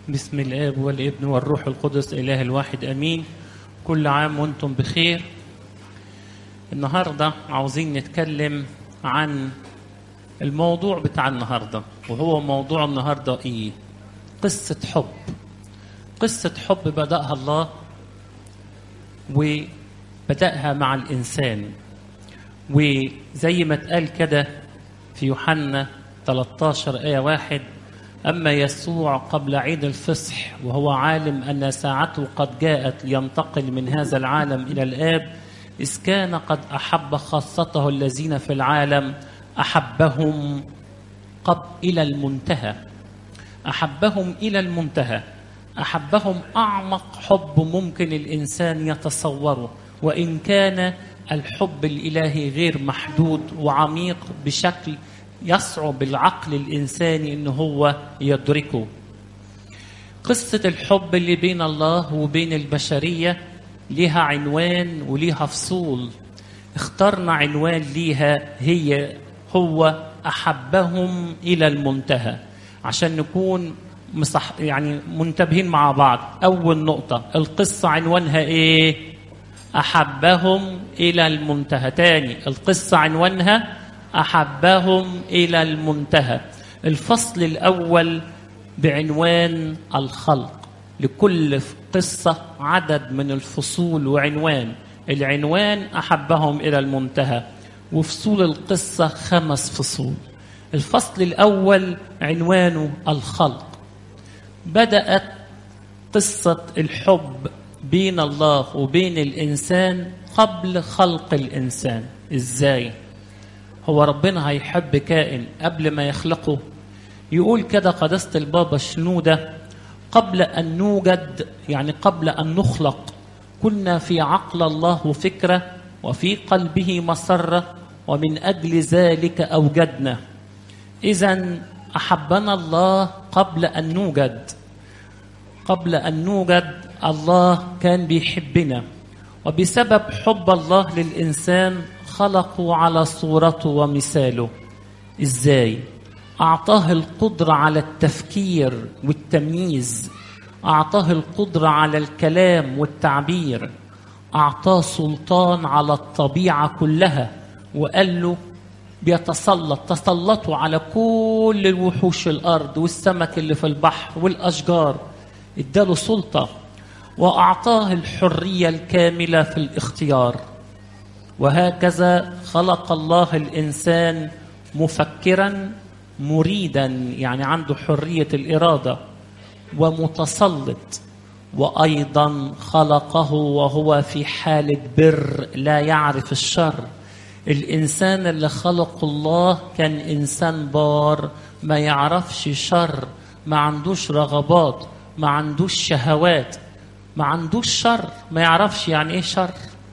بسم الاب والابن والروح القدس اله الواحد امين كل عام وانتم بخير النهارده عاوزين نتكلم عن الموضوع بتاع النهارده وهو موضوع النهارده ايه قصه حب قصه حب بداها الله وبداها مع الانسان وزي ما اتقال كده في يوحنا 13 آية واحد أما يسوع قبل عيد الفصح وهو عالم أن ساعته قد جاءت لينتقل من هذا العالم إلى الآب إذ كان قد أحب خاصته الذين في العالم أحبهم قد إلى المنتهى أحبهم إلى المنتهى أحبهم أعمق حب ممكن الإنسان يتصوره وإن كان الحب الإلهي غير محدود وعميق بشكل يصعب العقل الإنساني إن هو يدركه قصة الحب اللي بين الله وبين البشرية لها عنوان وليها فصول اخترنا عنوان ليها هي هو أحبهم إلى المنتهى عشان نكون مصح يعني منتبهين مع بعض أول نقطة القصة عنوانها إيه أحبهم إلى المنتهى تاني القصة عنوانها أحبهم إلى المنتهى الفصل الأول بعنوان الخلق لكل قصة عدد من الفصول وعنوان العنوان أحبهم إلى المنتهى وفصول القصة خمس فصول الفصل الأول عنوانه الخلق بدأت قصة الحب بين الله وبين الإنسان قبل خلق الإنسان إزاي؟ هو ربنا هيحب كائن قبل ما يخلقه يقول كده قداسة البابا شنودة قبل أن نوجد يعني قبل أن نخلق كنا في عقل الله وفكرة وفي قلبه مسرة ومن أجل ذلك أوجدنا إذا أحبنا الله قبل أن نوجد قبل أن نوجد الله كان بيحبنا وبسبب حب الله للإنسان خلقه على صورته ومثاله ازاي اعطاه القدره على التفكير والتمييز اعطاه القدره على الكلام والتعبير اعطاه سلطان على الطبيعه كلها وقال له بيتسلط تسلطوا على كل الوحوش الارض والسمك اللي في البحر والاشجار اداله سلطه واعطاه الحريه الكامله في الاختيار وهكذا خلق الله الانسان مفكرا مريدا يعني عنده حريه الاراده ومتسلط وايضا خلقه وهو في حاله بر لا يعرف الشر الانسان اللي خلقه الله كان انسان بار ما يعرفش شر ما عندوش رغبات ما عندوش شهوات ما عندوش شر ما يعرفش يعني ايه شر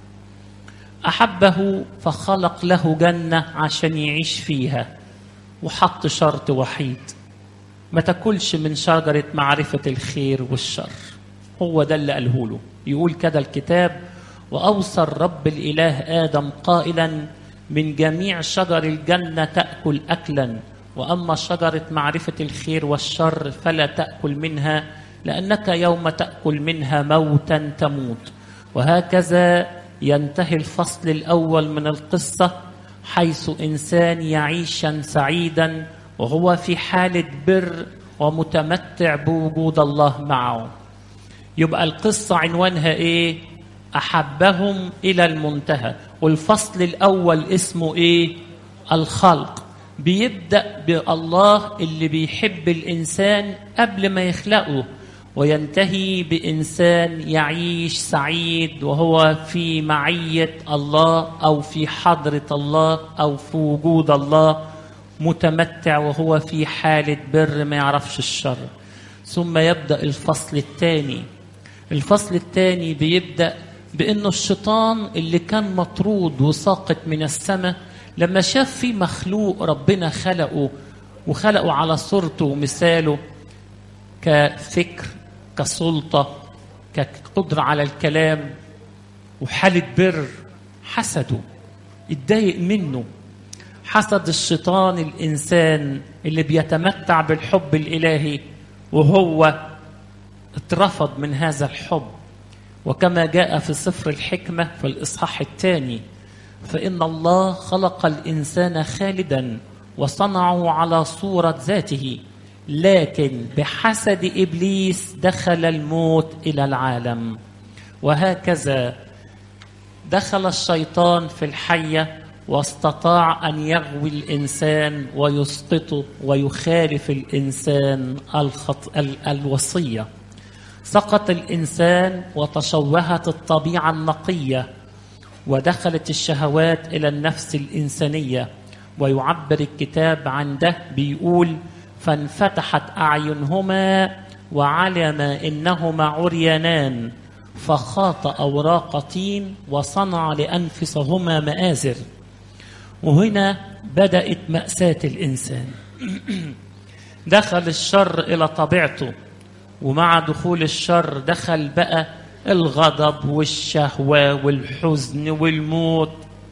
أحبه فخلق له جنة عشان يعيش فيها وحط شرط وحيد ما تاكلش من شجرة معرفة الخير والشر هو ده اللي قاله له يقول كده الكتاب وأوصى الرب الإله آدم قائلا من جميع شجر الجنة تأكل أكلا وأما شجرة معرفة الخير والشر فلا تأكل منها لأنك يوم تأكل منها موتا تموت وهكذا ينتهي الفصل الاول من القصه حيث انسان يعيشا سعيدا وهو في حاله بر ومتمتع بوجود الله معه يبقى القصه عنوانها ايه احبهم الى المنتهى والفصل الاول اسمه ايه الخلق بيبدا بالله اللي بيحب الانسان قبل ما يخلقه وينتهي بانسان يعيش سعيد وهو في معيه الله او في حضره الله او في وجود الله متمتع وهو في حاله بر ما يعرفش الشر ثم يبدا الفصل الثاني الفصل الثاني بيبدا بانه الشيطان اللي كان مطرود وساقط من السماء لما شاف في مخلوق ربنا خلقه وخلقه على صورته ومثاله كفكر كسلطة كقدرة على الكلام وحالة بر حسده اتضايق منه حسد الشيطان الإنسان اللي بيتمتع بالحب الإلهي وهو اترفض من هذا الحب وكما جاء في سفر الحكمة في الإصحاح الثاني فإن الله خلق الإنسان خالدا وصنعه على صورة ذاته لكن بحسد إبليس دخل الموت إلى العالم وهكذا دخل الشيطان في الحية واستطاع أن يغوي الإنسان ويسقطه ويخالف الإنسان الخط... ال... الوصية سقط الإنسان وتشوهت الطبيعة النقية ودخلت الشهوات إلى النفس الإنسانية ويعبر الكتاب عن ده بيقول فانفتحت أعينهما وعلم إنهما عريانان فخاط أوراق طين وصنع لأنفسهما مآزر وهنا بدأت مأساة الإنسان دخل الشر إلى طبيعته ومع دخول الشر دخل بقى الغضب والشهوة والحزن والموت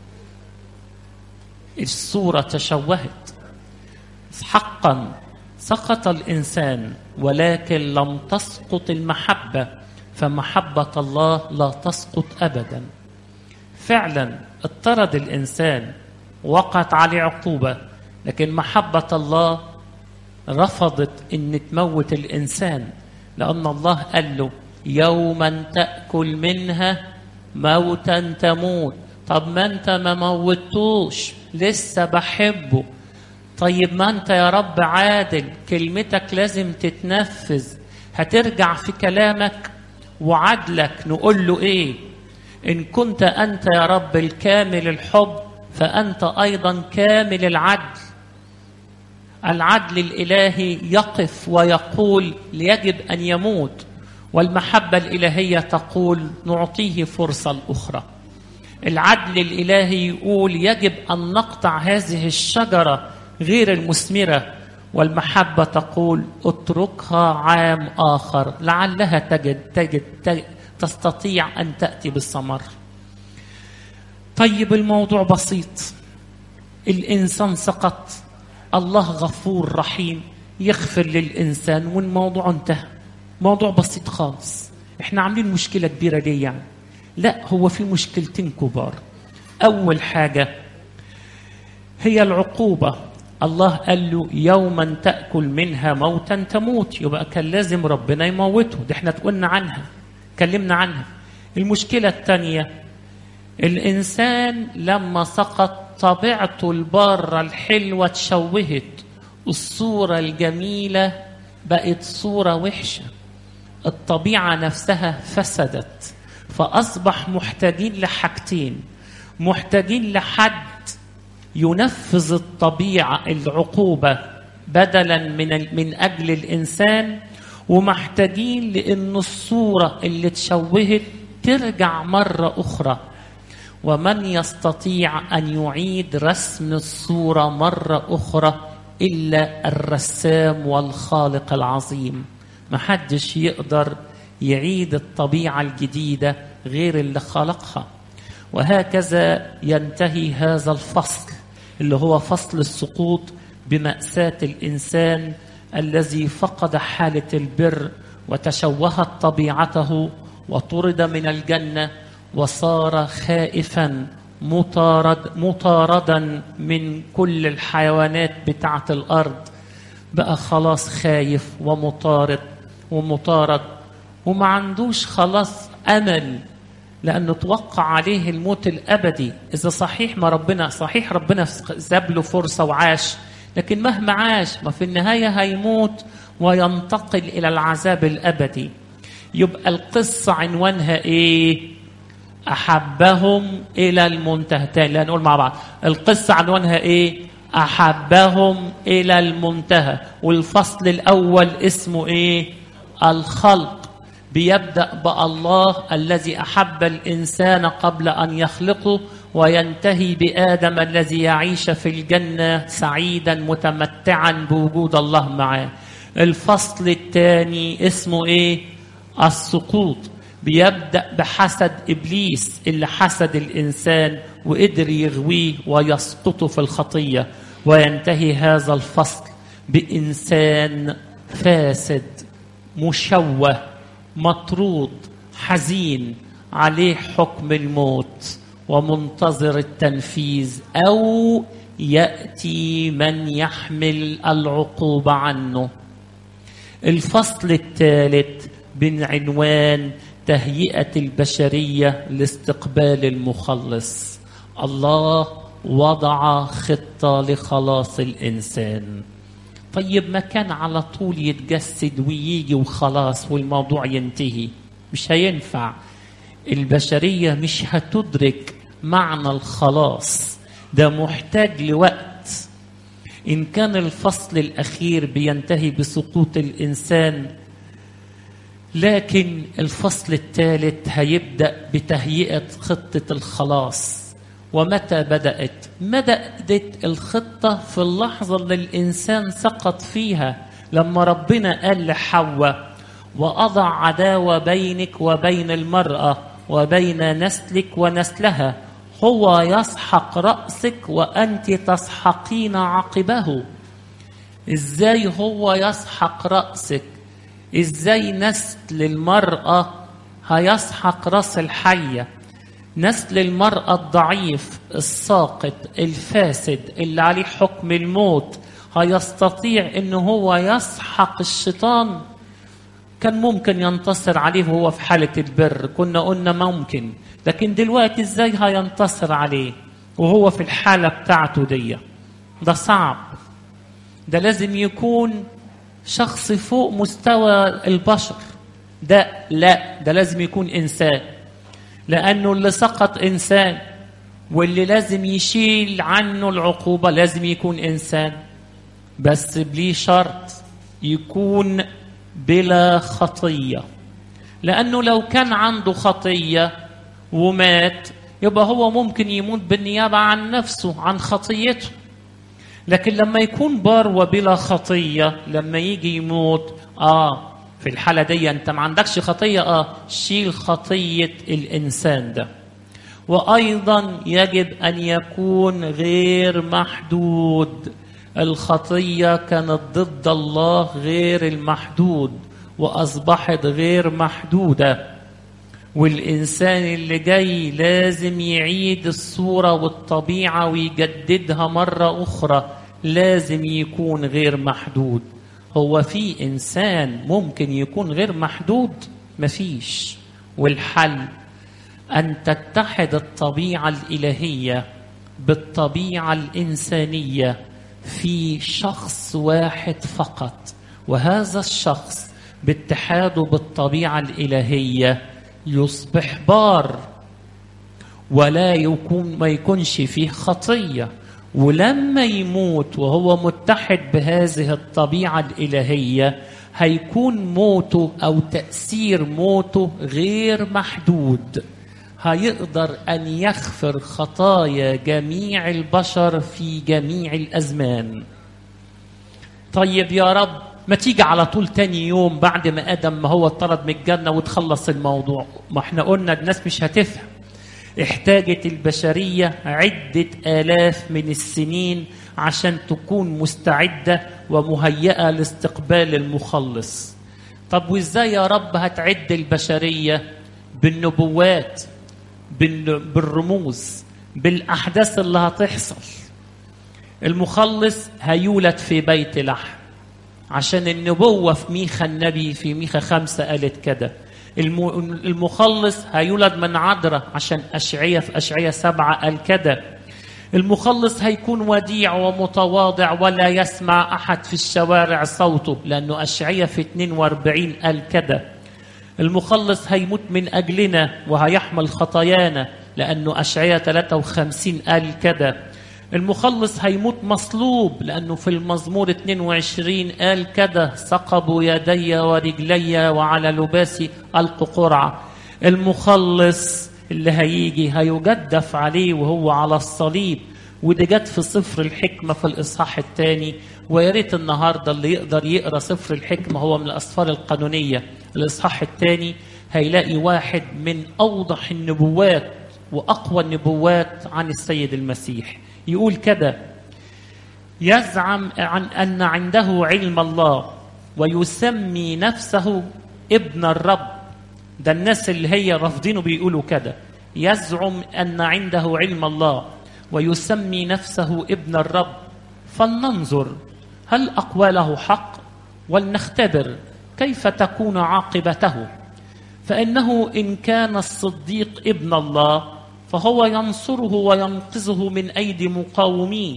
الصورة تشوهت حقا سقط الإنسان ولكن لم تسقط المحبة فمحبة الله لا تسقط أبدا فعلا اضطرد الإنسان وقعت عليه عقوبة لكن محبة الله رفضت أن تموت الإنسان لأن الله قال له يوما تأكل منها موتا تموت طب ما أنت ما موتوش لسه بحبه طيب ما أنت يا رب عادل كلمتك لازم تتنفذ هترجع في كلامك وعدلك نقول له إيه إن كنت أنت يا رب الكامل الحب فأنت أيضا كامل العدل العدل الإلهي يقف ويقول يجب أن يموت والمحبة الإلهية تقول نعطيه فرصة الأخرى العدل الإلهي يقول يجب أن نقطع هذه الشجرة غير المثمرة والمحبة تقول اتركها عام آخر لعلها تجد, تجد, تجد تستطيع أن تأتي بالثمر طيب الموضوع بسيط الإنسان سقط الله غفور رحيم يغفر للإنسان والموضوع انتهى موضوع بسيط خالص احنا عاملين مشكلة كبيرة ليه يعني لا هو في مشكلتين كبار أول حاجة هي العقوبة الله قال له يوما تأكل منها موتا تموت يبقى كان لازم ربنا يموته ده احنا تقولنا عنها كلمنا عنها المشكلة الثانية الإنسان لما سقط طبيعته البارة الحلوة تشوهت الصورة الجميلة بقت صورة وحشة الطبيعة نفسها فسدت فأصبح محتاجين لحاجتين محتاجين لحد ينفذ الطبيعة العقوبة بدلا من من أجل الإنسان ومحتاجين لأن الصورة اللي تشوهت ترجع مرة أخرى ومن يستطيع أن يعيد رسم الصورة مرة أخرى إلا الرسام والخالق العظيم محدش يقدر يعيد الطبيعة الجديدة غير اللي خلقها وهكذا ينتهي هذا الفصل اللي هو فصل السقوط بمأساة الإنسان الذي فقد حالة البر وتشوهت طبيعته وطرد من الجنة وصار خائفا مطارد مطاردا من كل الحيوانات بتاعة الأرض بقى خلاص خايف ومطارد ومطارد وما عندوش خلاص أمل لأنه توقع عليه الموت الأبدي إذا صحيح ما ربنا صحيح ربنا ساب له فرصة وعاش لكن مهما عاش ما في النهاية هيموت وينتقل إلى العذاب الأبدي يبقى القصة عنوانها إيه أحبهم إلى المنتهى تاني نقول مع بعض القصة عنوانها إيه أحبهم إلى المنتهى والفصل الأول اسمه إيه الخلق بيبدأ بالله الذي أحب الإنسان قبل أن يخلقه وينتهي بآدم الذي يعيش في الجنة سعيدا متمتعا بوجود الله معه الفصل الثاني اسمه إيه السقوط بيبدأ بحسد إبليس اللي حسد الإنسان وقدر يغويه ويسقطه في الخطية وينتهي هذا الفصل بإنسان فاسد مشوه مطرود حزين عليه حكم الموت ومنتظر التنفيذ او ياتي من يحمل العقوبه عنه الفصل الثالث بعنوان تهيئه البشريه لاستقبال المخلص الله وضع خطه لخلاص الانسان طيب ما كان على طول يتجسد ويجي وخلاص والموضوع ينتهي مش هينفع البشريه مش هتدرك معنى الخلاص ده محتاج لوقت ان كان الفصل الاخير بينتهي بسقوط الانسان لكن الفصل الثالث هيبدا بتهيئه خطه الخلاص ومتى بدات بدات الخطه في اللحظه اللي الانسان سقط فيها لما ربنا قال لحواء واضع عداوه بينك وبين المراه وبين نسلك ونسلها هو يسحق راسك وانت تسحقين عقبه ازاي هو يسحق راسك ازاي نسل المراه هيسحق راس الحيه نسل المراه الضعيف الساقط الفاسد اللي عليه حكم الموت هيستطيع ان هو يسحق الشيطان كان ممكن ينتصر عليه وهو في حالة البر كنا قلنا ممكن لكن دلوقتي ازاي هينتصر عليه وهو في الحالة بتاعته دي ده صعب ده لازم يكون شخص فوق مستوى البشر ده لا ده لازم يكون إنسان لأنه اللي سقط إنسان واللي لازم يشيل عنه العقوبة لازم يكون إنسان بس ليه شرط يكون بلا خطيه لانه لو كان عنده خطيه ومات يبقى هو ممكن يموت بالنيابه عن نفسه عن خطيته لكن لما يكون بار وبلا خطيه لما يجي يموت اه في الحاله دي انت ما عندكش خطيه اه شيل خطيه الانسان ده وايضا يجب ان يكون غير محدود الخطيه كانت ضد الله غير المحدود واصبحت غير محدوده والانسان اللي جاي لازم يعيد الصوره والطبيعه ويجددها مره اخرى لازم يكون غير محدود هو في انسان ممكن يكون غير محدود مفيش والحل ان تتحد الطبيعه الالهيه بالطبيعه الانسانيه في شخص واحد فقط وهذا الشخص باتحاده بالطبيعه الالهيه يصبح بار ولا يكون ما يكونش فيه خطيه ولما يموت وهو متحد بهذه الطبيعه الالهيه هيكون موته او تاثير موته غير محدود هيقدر ان يغفر خطايا جميع البشر في جميع الازمان طيب يا رب ما تيجي على طول تاني يوم بعد ما ادم ما هو اتطرد من الجنه وتخلص الموضوع ما احنا قلنا الناس مش هتفهم احتاجت البشريه عده الاف من السنين عشان تكون مستعده ومهيئه لاستقبال المخلص طب وازاي يا رب هتعد البشريه بالنبوات بالرموز بالاحداث اللي هتحصل المخلص هيولد في بيت لحم عشان النبوة في ميخا النبي في ميخا خمسة قالت كده المخلص هيولد من عذراء عشان أشعية في أشعية سبعة قال كده المخلص هيكون وديع ومتواضع ولا يسمع أحد في الشوارع صوته لأنه أشعية في 42 قال كده المخلص هيموت من أجلنا وهيحمل خطايانا لأنه أشعية 53 قال كده المخلص هيموت مصلوب لأنه في المزمور 22 قال كده ثقبوا يدي ورجلي وعلى لباسي ألقوا قرعة المخلص اللي هيجي هيجدف عليه وهو على الصليب ودي جت في سفر الحكمة في الإصحاح الثاني ويا ريت النهارده اللي يقدر يقرا سفر الحكمة هو من الأسفار القانونية الإصحاح الثاني هيلاقي واحد من أوضح النبوات وأقوى النبوات عن السيد المسيح يقول كده يزعم عن أن عنده علم الله ويسمي نفسه ابن الرب ده الناس اللي هي رافضينه بيقولوا كده يزعم أن عنده علم الله ويسمي نفسه ابن الرب فلننظر هل أقواله حق ولنختبر كيف تكون عاقبته فإنه إن كان الصديق ابن الله فهو ينصره وينقذه من أيدي مقاوميه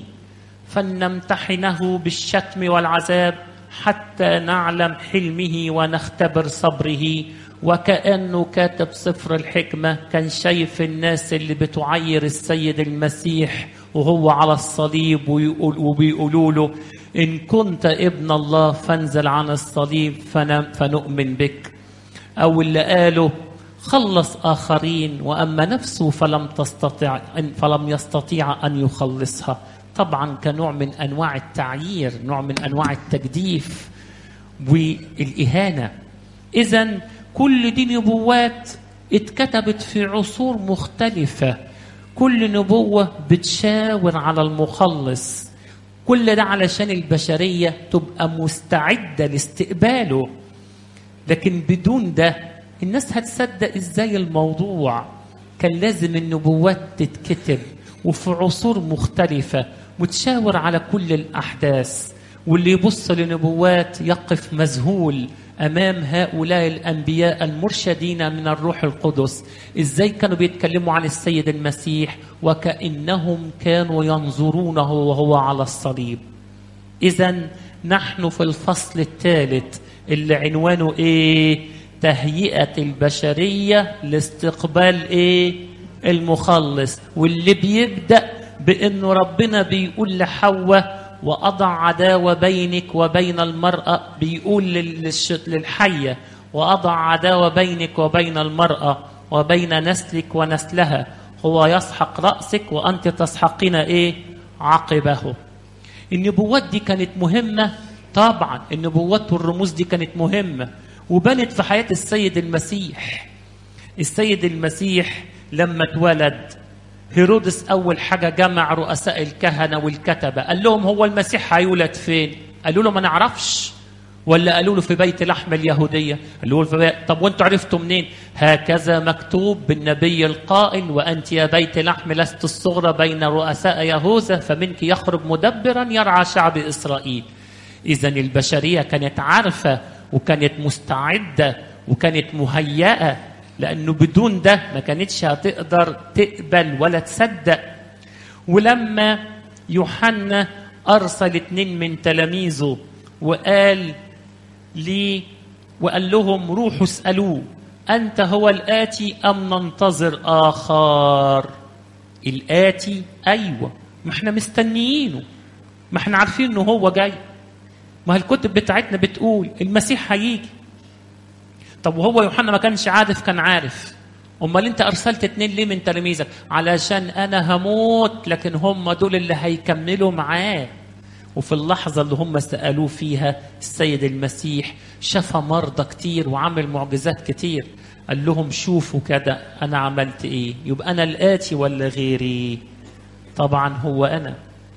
فلنمتحنه بالشتم والعذاب حتى نعلم حلمه ونختبر صبره وكأنه كاتب سفر الحكمة كان شايف الناس اللي بتعير السيد المسيح وهو على الصليب ويقول وبيقولوا له إن كنت ابن الله فانزل عن الصليب فنؤمن بك أو اللي قاله خلص آخرين وأما نفسه فلم تستطع فلم يستطيع أن يخلصها طبعا كنوع من أنواع التعيير نوع من أنواع التجديف والإهانة إذا كل دي نبوات اتكتبت في عصور مختلفة كل نبوة بتشاور على المخلص كل ده علشان البشرية تبقى مستعدة لاستقباله لكن بدون ده الناس هتصدق ازاي الموضوع كان لازم النبوات تتكتب وفي عصور مختلفة وتشاور على كل الأحداث واللي يبص لنبوات يقف مذهول امام هؤلاء الانبياء المرشدين من الروح القدس ازاي كانوا بيتكلموا عن السيد المسيح وكانهم كانوا ينظرونه وهو على الصليب اذا نحن في الفصل الثالث اللي عنوانه ايه تهيئه البشريه لاستقبال ايه المخلص واللي بيبدا بانه ربنا بيقول لحواء وأضع عداوة بينك وبين المرأة بيقول للحية وأضع عداوة بينك وبين المرأة وبين نسلك ونسلها هو يسحق رأسك وأنت تسحقين إيه عقبه النبوات دي كانت مهمة طبعا النبوات والرموز دي كانت مهمة وبنت في حياة السيد المسيح السيد المسيح لما اتولد هيرودس أول حاجة جمع رؤساء الكهنة والكتبة قال لهم هو المسيح هيولد فين قالوا له ما نعرفش ولا قالوا له في بيت لحم اليهودية قالوا له في بيت طب وانتوا عرفتوا منين هكذا مكتوب بالنبي القائل وأنت يا بيت لحم لست الصغرى بين رؤساء يهوذا فمنك يخرج مدبرا يرعى شعب إسرائيل إذا البشرية كانت عارفة وكانت مستعدة وكانت مهيئة لأنه بدون ده ما كانتش هتقدر تقبل ولا تصدق ولما يوحنا أرسل اتنين من تلاميذه وقال لي وقال لهم روحوا اسألوه أنت هو الآتي أم ننتظر آخر الآتي أيوة ما احنا مستنيينه ما احنا عارفين انه هو جاي ما الكتب بتاعتنا بتقول المسيح هيجي طب وهو يوحنا ما كانش عارف كان عارف امال انت ارسلت اتنين ليه من تلاميذك علشان انا هموت لكن هم دول اللي هيكملوا معاه وفي اللحظة اللي هم سألوه فيها السيد المسيح شفى مرضى كتير وعمل معجزات كتير قال لهم شوفوا كده أنا عملت إيه يبقى أنا الآتي ولا غيري طبعا هو أنا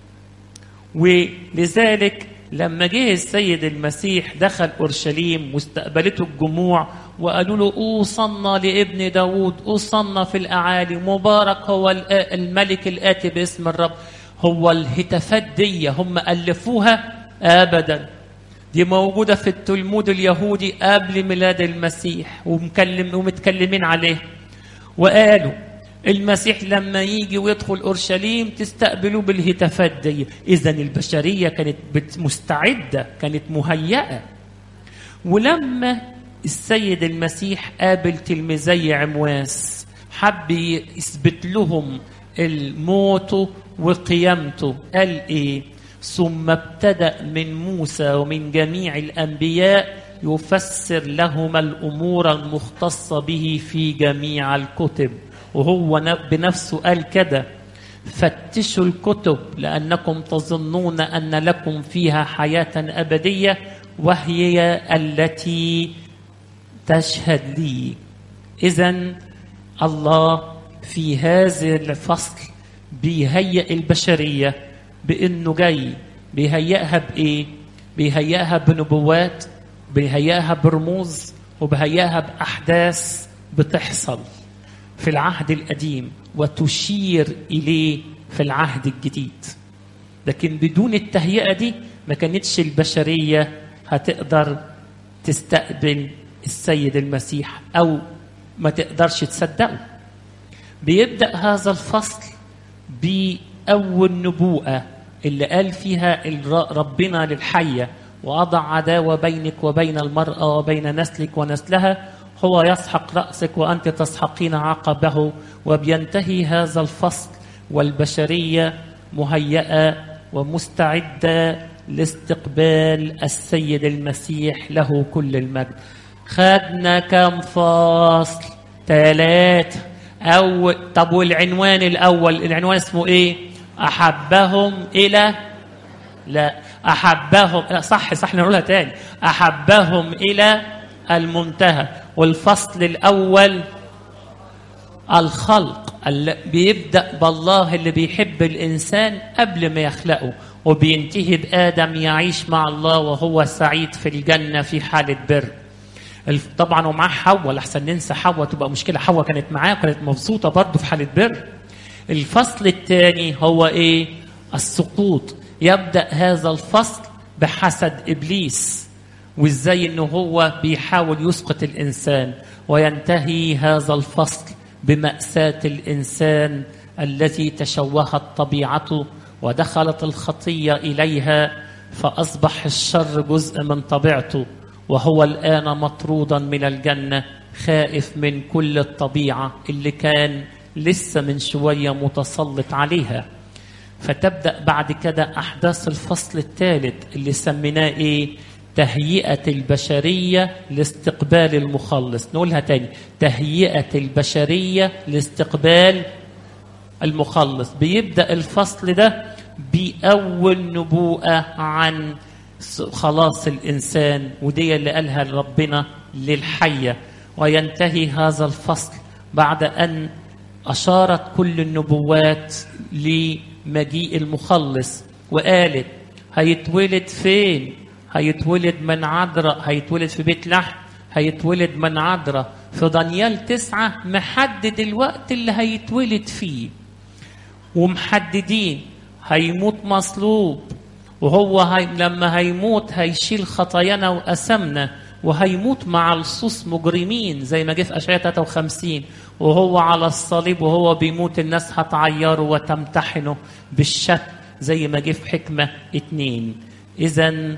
ولذلك لما جه السيد المسيح دخل أورشليم واستقبلته الجموع وقالوا له أوصلنا لابن داود أوصلنا في الأعالي مبارك هو الملك الآتي باسم الرب هو الهتافات دي هم ألفوها أبدا دي موجودة في التلمود اليهودي قبل ميلاد المسيح ومكلم ومتكلمين عليه وقالوا المسيح لما يجي ويدخل اورشليم تستقبلوه بالهتافات دي اذا البشريه كانت مستعده كانت مهيئه ولما السيد المسيح قابل تلميذي عمواس حب يثبت لهم الموت وقيامته قال ايه ثم ابتدا من موسى ومن جميع الانبياء يفسر لهما الامور المختصه به في جميع الكتب وهو بنفسه قال كده فتشوا الكتب لأنكم تظنون أن لكم فيها حياة أبدية وهي التي تشهد لي إذا الله في هذا الفصل بيهيئ البشرية بأنه جاي بيهيئها بإيه؟ بيهيئها بنبوات بيهيئها برموز وبيهيئها بأحداث بتحصل في العهد القديم وتشير إليه في العهد الجديد لكن بدون التهيئة دي ما كانتش البشرية هتقدر تستقبل السيد المسيح أو ما تقدرش تصدقه بيبدأ هذا الفصل بأول نبوءة اللي قال فيها ربنا للحية وأضع عداوة بينك وبين المرأة وبين نسلك ونسلها هو يسحق رأسك وأنت تسحقين عقبه وبينتهي هذا الفصل والبشرية مهيئة ومستعدة لاستقبال السيد المسيح له كل المجد خدنا كم فصل ثلاثة أو طب والعنوان الأول العنوان اسمه إيه أحبهم إلى لا أحبهم صح صح نقولها تاني أحبهم إلى المنتهى والفصل الأول الخلق اللي بيبدأ بالله اللي بيحب الإنسان قبل ما يخلقه وبينتهي بآدم يعيش مع الله وهو سعيد في الجنة في حالة بر طبعا ومعاه حواء لحسن ننسى حواء تبقى مشكلة حواء كانت معاه وكانت مبسوطة برضه في حالة بر الفصل الثاني هو ايه السقوط يبدأ هذا الفصل بحسد إبليس وازاي انه هو بيحاول يسقط الإنسان وينتهي هذا الفصل بمأساة الإنسان التي تشوهت طبيعته ودخلت الخطية إليها فأصبح الشر جزء من طبيعته وهو الآن مطرودا من الجنة خائف من كل الطبيعة اللي كان لسه من شوية متسلط عليها فتبدأ بعد كده أحداث الفصل الثالث اللي سميناه إيه تهيئة البشرية لاستقبال المخلص نقولها تاني تهيئة البشرية لاستقبال المخلص بيبدأ الفصل ده بأول نبوءة عن خلاص الإنسان ودي اللي قالها ربنا للحية وينتهي هذا الفصل بعد أن أشارت كل النبوات لمجيء المخلص وقالت هيتولد فين هيتولد من عذراء هيتولد في بيت لحم هيتولد من عذراء في دانيال تسعة محدد الوقت اللي هيتولد فيه ومحددين هيموت مصلوب وهو هي لما هيموت هيشيل خطايانا وأسمنا وهيموت مع لصوص مجرمين زي ما جه في اشعياء 53 وهو على الصليب وهو بيموت الناس هتعيره وتمتحنه بالشك زي ما جه في حكمه اتنين اذا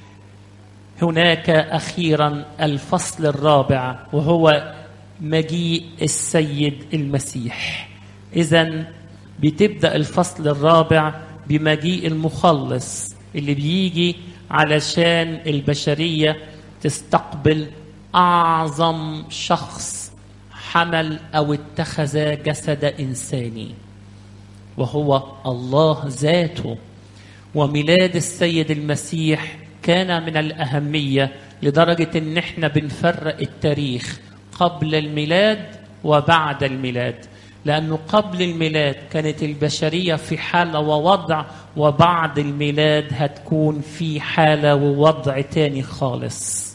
هناك اخيرا الفصل الرابع وهو مجيء السيد المسيح اذا بتبدا الفصل الرابع بمجيء المخلص اللي بيجي علشان البشريه تستقبل اعظم شخص حمل او اتخذ جسد انساني وهو الله ذاته وميلاد السيد المسيح كان من الاهميه لدرجه ان احنا بنفرق التاريخ قبل الميلاد وبعد الميلاد لانه قبل الميلاد كانت البشريه في حاله ووضع وبعد الميلاد هتكون في حاله ووضع تاني خالص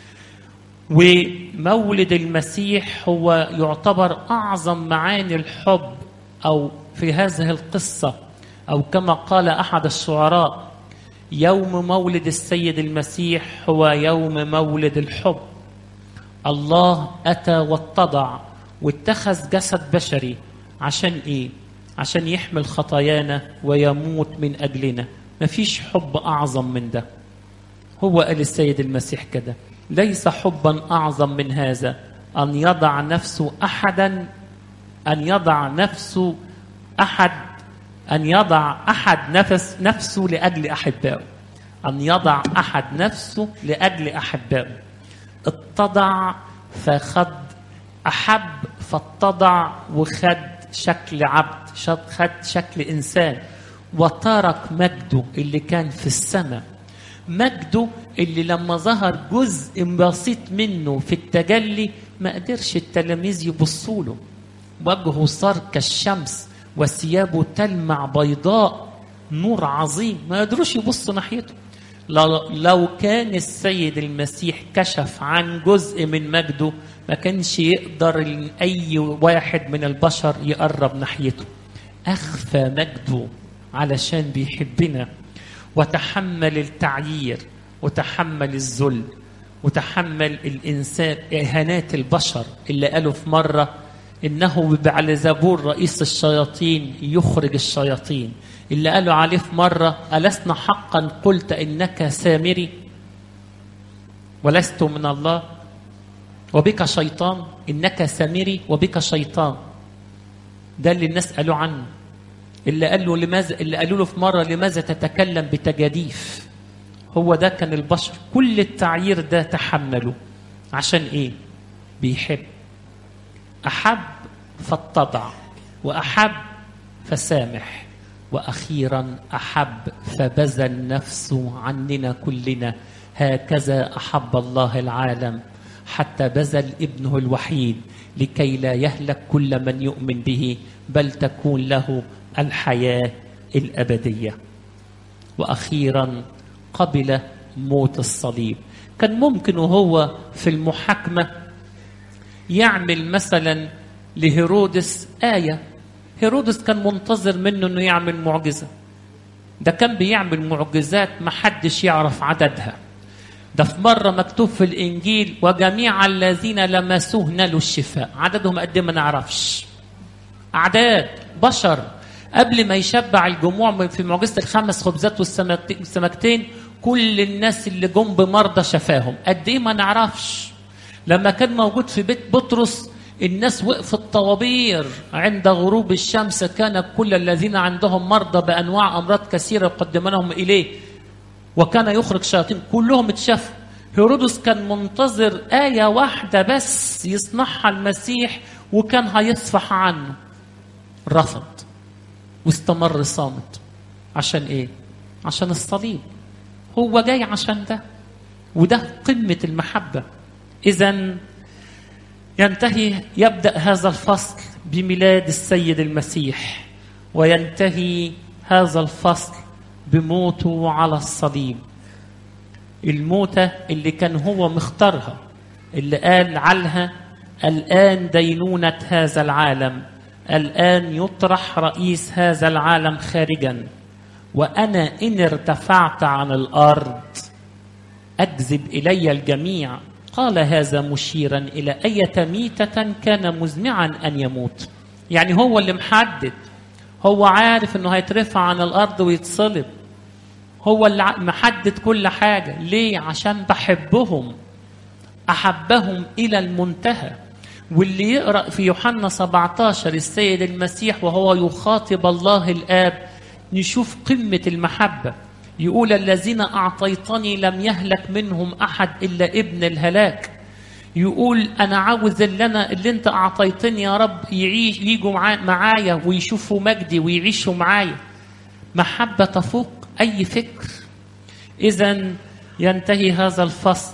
ومولد المسيح هو يعتبر اعظم معاني الحب او في هذه القصه او كما قال احد الشعراء يوم مولد السيد المسيح هو يوم مولد الحب الله اتى واتضع واتخذ جسد بشري عشان ايه عشان يحمل خطايانا ويموت من اجلنا مفيش حب اعظم من ده هو قال السيد المسيح كده ليس حبا اعظم من هذا ان يضع نفسه احدا ان يضع نفسه احد ان يضع احد نفس نفسه لاجل احبائه ان يضع احد نفسه لاجل احبائه اتضع فخد احب فاتضع وخد شكل عبد خد شكل انسان وترك مجده اللي كان في السماء مجده اللي لما ظهر جزء بسيط منه في التجلي ما قدرش التلاميذ يبصوا له وجهه صار كالشمس وثيابه تلمع بيضاء نور عظيم ما قدروش يبصوا ناحيته لو لو كان السيد المسيح كشف عن جزء من مجده ما كانش يقدر إن اي واحد من البشر يقرب ناحيته اخفى مجده علشان بيحبنا وتحمل التعيير وتحمل الذل وتحمل الانسان اهانات البشر اللي قالوا في مره انه بعلزبور رئيس الشياطين يخرج الشياطين اللي قالوا عليه في مره ألسنا حقا قلت انك سامري ولست من الله وبك شيطان انك سامري وبك شيطان ده اللي الناس قالوا عنه اللي قال له لماذا اللي قالوا له في مره لماذا تتكلم بتجاديف هو ده كان البشر كل التعيير ده تحمله عشان ايه بيحب احب فاتضع واحب فسامح واخيرا احب فبذل نفسه عننا كلنا هكذا احب الله العالم حتى بذل ابنه الوحيد لكي لا يهلك كل من يؤمن به بل تكون له الحياه الابديه واخيرا قبل موت الصليب كان ممكن وهو في المحاكمه يعمل مثلا لهيرودس ايه هيرودس كان منتظر منه انه يعمل معجزه ده كان بيعمل معجزات ما حدش يعرف عددها ده في مرة مكتوب في الإنجيل وجميع الذين لمسوه نالوا الشفاء عددهم قد ما نعرفش أعداد بشر قبل ما يشبع الجموع في معجزة الخمس خبزات والسمكتين كل الناس اللي جم بمرضى شفاهم قد إيه ما نعرفش لما كان موجود في بيت بطرس الناس وقفت طوابير عند غروب الشمس كان كل الذين عندهم مرضى بأنواع أمراض كثيرة يقدمونهم إليه وكان يخرج شياطين كلهم اتشافوا هيرودس كان منتظر آية واحدة بس يصنعها المسيح وكان هيصفح عنه رفض واستمر صامت عشان ايه عشان الصليب هو جاي عشان ده وده قمة المحبة إذا ينتهي يبدأ هذا الفصل بميلاد السيد المسيح وينتهي هذا الفصل بموته على الصليب الموتة اللي كان هو مختارها اللي قال عنها الآن دينونة هذا العالم الآن يطرح رئيس هذا العالم خارجا وأنا إن ارتفعت عن الأرض أجذب إلي الجميع قال هذا مشيرا إلى أية ميتة كان مزمعا أن يموت يعني هو اللي محدد هو عارف انه هيترفع عن الارض ويتصلب هو اللي محدد كل حاجه ليه عشان بحبهم احبهم الى المنتهى واللي يقرا في يوحنا 17 السيد المسيح وهو يخاطب الله الاب نشوف قمه المحبه يقول الذين اعطيتني لم يهلك منهم احد الا ابن الهلاك يقول انا عاوز اللي انا اللي انت اعطيتني يا رب يعيش يجوا معايا ويشوفوا مجدي ويعيشوا معايا محبه تفوق اي فكر اذا ينتهي هذا الفصل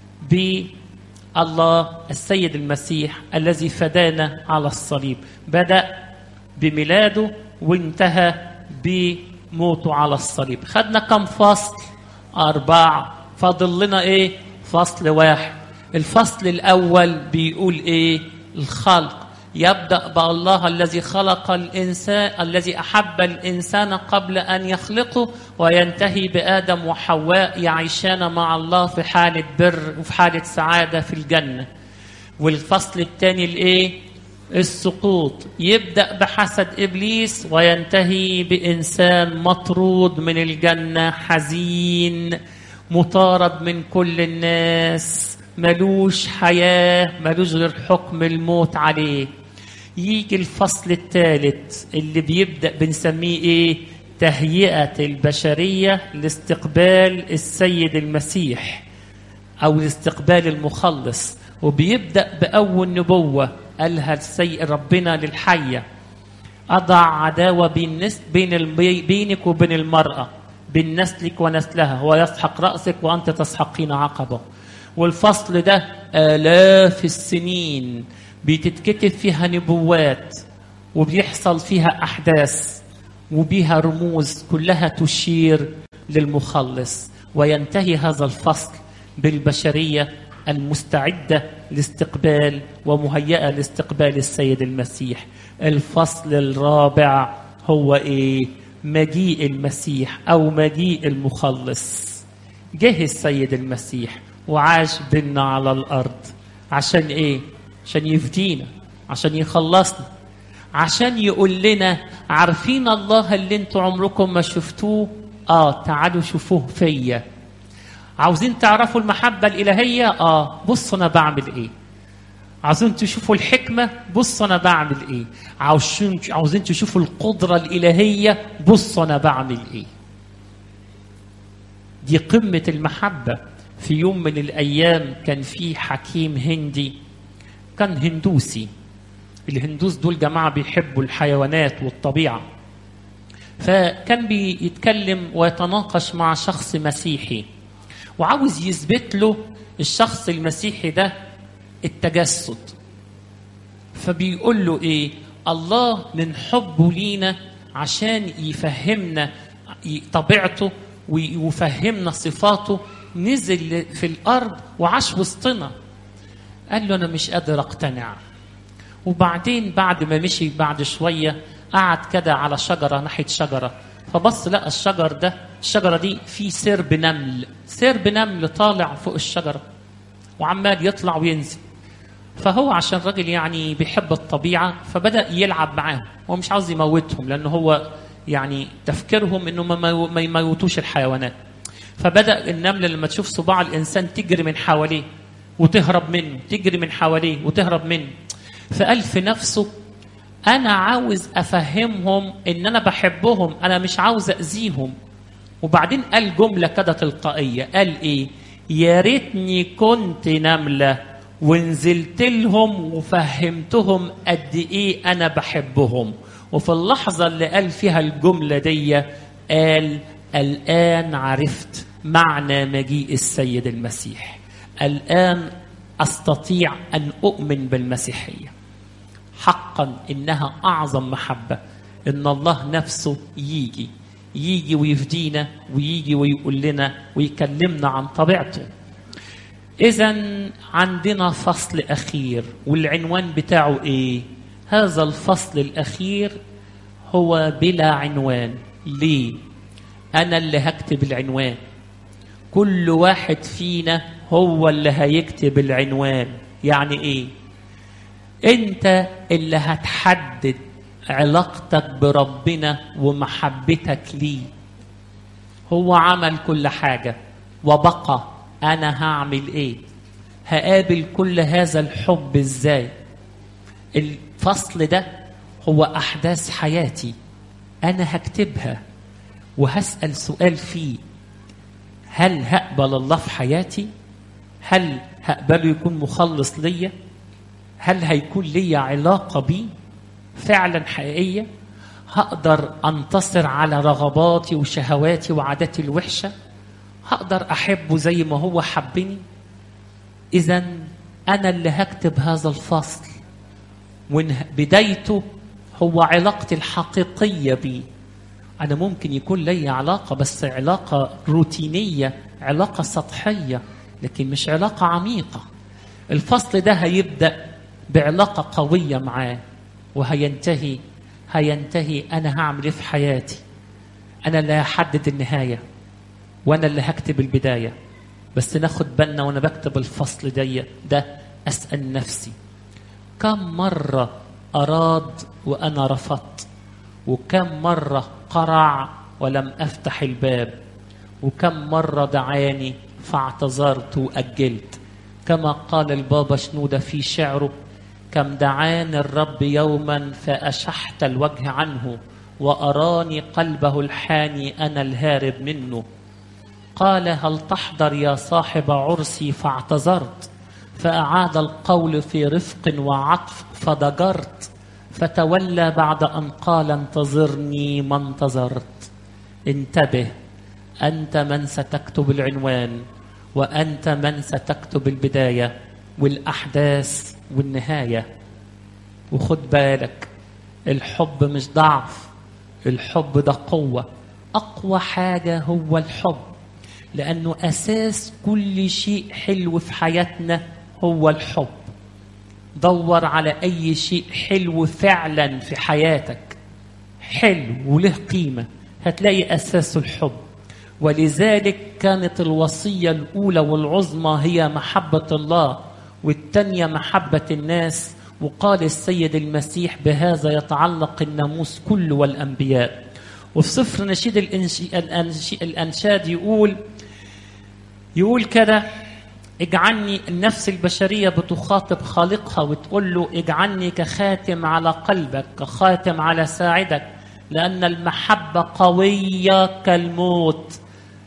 بالله السيد المسيح الذي فدانا على الصليب بدا بميلاده وانتهى بموته على الصليب خدنا كم فصل اربعه فاضل لنا ايه فصل واحد الفصل الأول بيقول إيه؟ الخلق يبدأ بالله الذي خلق الإنسان الذي أحب الإنسان قبل أن يخلقه وينتهي بآدم وحواء يعيشان مع الله في حالة بر وفي حالة سعادة في الجنة والفصل الثاني الإيه؟ السقوط يبدأ بحسد إبليس وينتهي بإنسان مطرود من الجنة حزين مطارد من كل الناس ملوش حياة ملوش غير حكم الموت عليه يجي الفصل الثالث اللي بيبدأ بنسميه ايه تهيئة البشرية لاستقبال السيد المسيح أو لاستقبال المخلص وبيبدأ بأول نبوة قالها السيد ربنا للحية أضع عداوة بين, نس بين البي بينك وبين المرأة بين نسلك ونسلها هو يسحق رأسك وأنت تسحقين عقبه والفصل ده آلاف السنين بتتكتب فيها نبوات وبيحصل فيها أحداث وبيها رموز كلها تشير للمخلص وينتهي هذا الفصل بالبشريه المستعده لاستقبال ومهيئه لاستقبال السيد المسيح الفصل الرابع هو ايه مجيء المسيح او مجيء المخلص جه السيد المسيح وعاش بينا على الارض عشان ايه عشان يفدينا عشان يخلصنا عشان يقول لنا عارفين الله اللي انتوا عمركم ما شفتوه اه تعالوا شوفوه فيا عاوزين تعرفوا المحبة الإلهية اه بصوا أنا بعمل إيه عاوزين تشوفوا الحكمة بصوا أنا بعمل إيه عاوزين عاوزين تشوفوا القدرة الإلهية بصوا أنا بعمل إيه دي قمة المحبة في يوم من الأيام كان في حكيم هندي كان هندوسي الهندوس دول جماعة بيحبوا الحيوانات والطبيعة فكان بيتكلم ويتناقش مع شخص مسيحي وعاوز يثبت له الشخص المسيحي ده التجسد فبيقول له ايه الله من حبه لينا عشان يفهمنا طبيعته ويفهمنا صفاته نزل في الارض وعاش وسطنا قال له انا مش قادر اقتنع وبعدين بعد ما مشي بعد شويه قعد كده على شجره ناحيه شجره فبص لقى الشجر ده الشجره دي في سرب نمل سرب نمل طالع فوق الشجره وعمال يطلع وينزل فهو عشان راجل يعني بيحب الطبيعه فبدا يلعب معاهم هو مش عاوز يموتهم لان هو يعني تفكيرهم انه ما يموتوش الحيوانات فبدا النمله لما تشوف صباع الانسان تجري من حواليه وتهرب منه تجري من حواليه وتهرب منه فقال في نفسه انا عاوز افهمهم ان انا بحبهم انا مش عاوز اذيهم وبعدين قال جمله كده تلقائيه قال ايه يا ريتني كنت نمله ونزلت لهم وفهمتهم قد ايه انا بحبهم وفي اللحظه اللي قال فيها الجمله دي قال الان عرفت معنى مجيء السيد المسيح الان استطيع ان اؤمن بالمسيحيه حقا انها اعظم محبه ان الله نفسه يجي يجي ويفدينا ويجي ويقول لنا ويكلمنا عن طبيعته اذا عندنا فصل اخير والعنوان بتاعه ايه هذا الفصل الاخير هو بلا عنوان ليه انا اللي هكتب العنوان كل واحد فينا هو اللي هيكتب العنوان يعني ايه انت اللي هتحدد علاقتك بربنا ومحبتك ليه هو عمل كل حاجه وبقى انا هعمل ايه هقابل كل هذا الحب ازاي الفصل ده هو احداث حياتي انا هكتبها وهسال سؤال فيه هل هقبل الله في حياتي هل هقبله يكون مخلص ليا هل هيكون ليا علاقه بيه فعلا حقيقيه هقدر انتصر على رغباتي وشهواتي وعاداتي الوحشه هقدر احبه زي ما هو حبني اذا انا اللي هكتب هذا الفصل بدايته هو علاقتي الحقيقيه بيه انا ممكن يكون لي علاقه بس علاقه روتينيه علاقه سطحيه لكن مش علاقه عميقه الفصل ده هيبدا بعلاقه قويه معاه وهينتهي هينتهي انا هعمل ايه في حياتي انا اللي هحدد النهايه وانا اللي هكتب البدايه بس ناخد بالنا وانا بكتب الفصل ده ده اسال نفسي كم مره اراد وانا رفضت وكم مره قرع ولم افتح الباب وكم مره دعاني فاعتذرت واجلت كما قال البابا شنوده في شعره كم دعاني الرب يوما فاشحت الوجه عنه واراني قلبه الحاني انا الهارب منه قال هل تحضر يا صاحب عرسي فاعتذرت فأعاد القول في رفق وعطف فضجرت فتولى بعد أن قال انتظرني ما انتظرت انتبه أنت من ستكتب العنوان وأنت من ستكتب البداية والأحداث والنهاية وخد بالك الحب مش ضعف الحب ده قوة أقوى حاجة هو الحب لأنه أساس كل شيء حلو في حياتنا هو الحب دور على أي شيء حلو فعلا في حياتك حلو وله قيمة هتلاقي أساسه الحب ولذلك كانت الوصية الأولى والعظمى هي محبة الله والتانية محبة الناس وقال السيد المسيح بهذا يتعلق الناموس كله والأنبياء وفي سفر نشيد الإنش- الأنش- الأنشاد يقول يقول كده اجعلني النفس البشرية بتخاطب خالقها وتقول له اجعلني كخاتم على قلبك كخاتم على ساعدك لأن المحبة قوية كالموت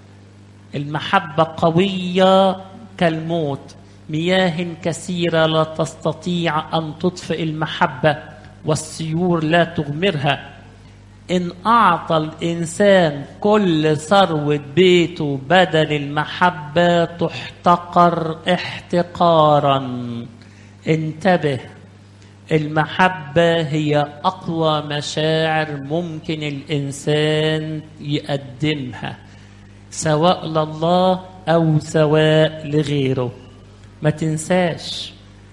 المحبة قوية كالموت مياه كثيرة لا تستطيع أن تطفئ المحبة والسيور لا تغمرها إن أعطى الإنسان كل ثروة بيته بدل المحبة تحتقر احتقارا انتبه المحبة هي أقوى مشاعر ممكن الإنسان يقدمها سواء لله أو سواء لغيره ما تنساش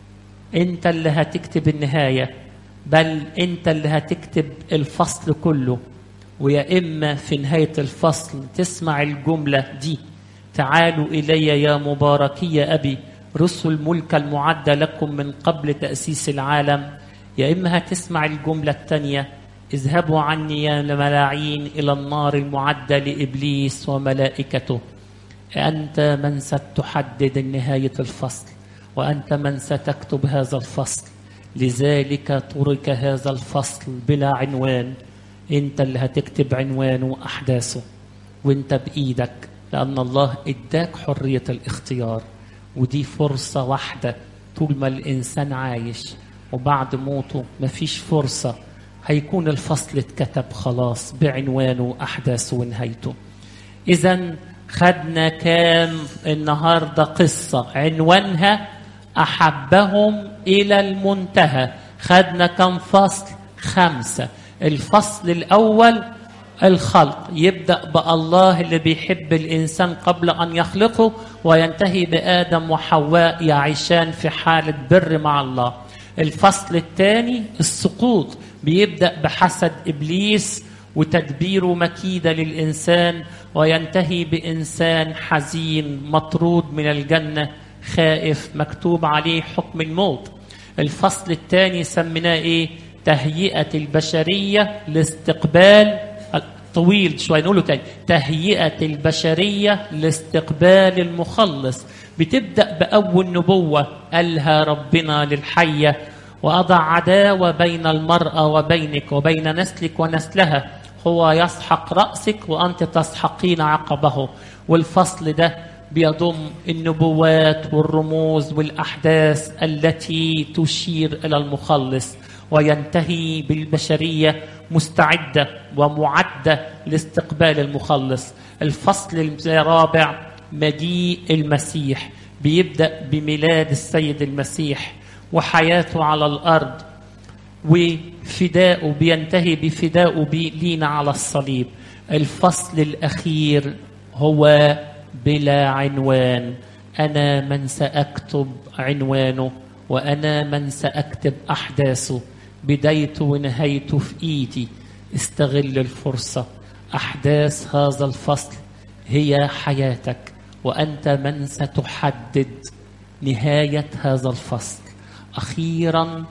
أنت اللي هتكتب النهاية بل أنت اللي هتكتب الفصل كله ويا إما في نهاية الفصل تسمع الجملة دي تعالوا إلي يا مباركي يا أبي رسل ملك المعد لكم من قبل تأسيس العالم يا إما هتسمع الجملة الثانية اذهبوا عني يا ملاعين إلى النار المعدة لإبليس وملائكته أنت من ستحدد نهاية الفصل وأنت من ستكتب هذا الفصل لذلك ترك هذا الفصل بلا عنوان أنت اللي هتكتب عنوانه وأحداثه وأنت بإيدك لأن الله إداك حرية الاختيار ودي فرصة واحدة طول ما الإنسان عايش وبعد موته مفيش فرصة هيكون الفصل اتكتب خلاص بعنوانه وأحداثه ونهايته إذا خدنا كام النهاردة قصة عنوانها أحبهم إلى المنتهى خدنا كم فصل خمسة الفصل الأول الخلق يبدأ بالله اللي بيحب الإنسان قبل أن يخلقه وينتهي بآدم وحواء يعيشان في حالة بر مع الله الفصل الثاني السقوط بيبدأ بحسد إبليس وتدبيره مكيدة للإنسان وينتهي بإنسان حزين مطرود من الجنة خائف مكتوب عليه حكم الموت الفصل الثاني سميناه إيه تهيئة البشرية لاستقبال طويل شوي نقوله تاني تهيئة البشرية لاستقبال المخلص بتبدأ بأول نبوة قالها ربنا للحية وأضع عداوة بين المرأة وبينك وبين نسلك ونسلها هو يسحق رأسك وأنت تسحقين عقبه والفصل ده بيضم النبوات والرموز والأحداث التي تشير إلى المخلص وينتهي بالبشرية مستعدة ومعدة لاستقبال المخلص الفصل الرابع مجيء المسيح بيبدأ بميلاد السيد المسيح وحياته على الأرض وفداؤه بينتهي بفداؤه بي لينا على الصليب الفصل الأخير هو بلا عنوان أنا من سأكتب عنوانه وأنا من سأكتب أحداثه بدايته ونهايته في إيدي استغل الفرصة أحداث هذا الفصل هي حياتك وأنت من ستحدد نهاية هذا الفصل أخيرا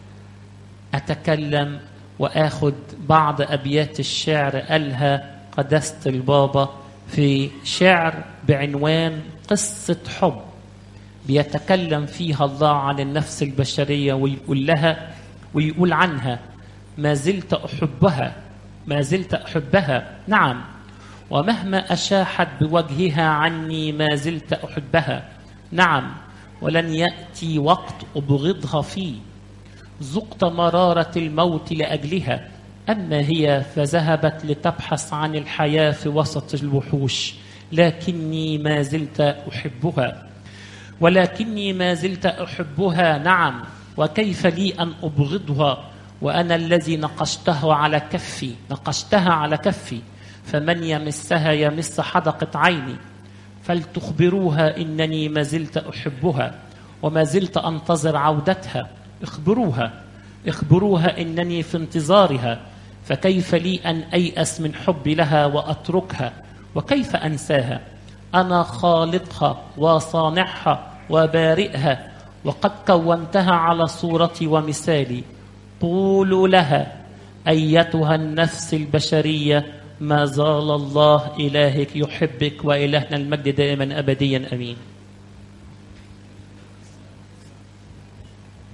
أتكلم وآخذ بعض أبيات الشعر قالها قداسة البابا في شعر بعنوان قصة حب بيتكلم فيها الله عن النفس البشرية ويقول لها ويقول عنها ما زلت أحبها ما زلت أحبها نعم ومهما أشاحت بوجهها عني ما زلت أحبها نعم ولن يأتي وقت أبغضها فيه ذقت مرارة الموت لأجلها أما هي فذهبت لتبحث عن الحياة في وسط الوحوش لكني ما زلت أحبها ولكني ما زلت أحبها نعم وكيف لي أن أبغضها وأنا الذي نقشتها على كفي نقشتها على كفي فمن يمسها يمس حدقة عيني فلتخبروها انني ما زلت احبها وما زلت انتظر عودتها اخبروها اخبروها انني في انتظارها فكيف لي ان اياس من حبي لها واتركها وكيف انساها انا خالقها وصانعها وبارئها وقد كونتها على صورتي ومثالي قولوا لها ايتها النفس البشريه ما زال الله الهك يحبك والهنا المجد دائما ابديا امين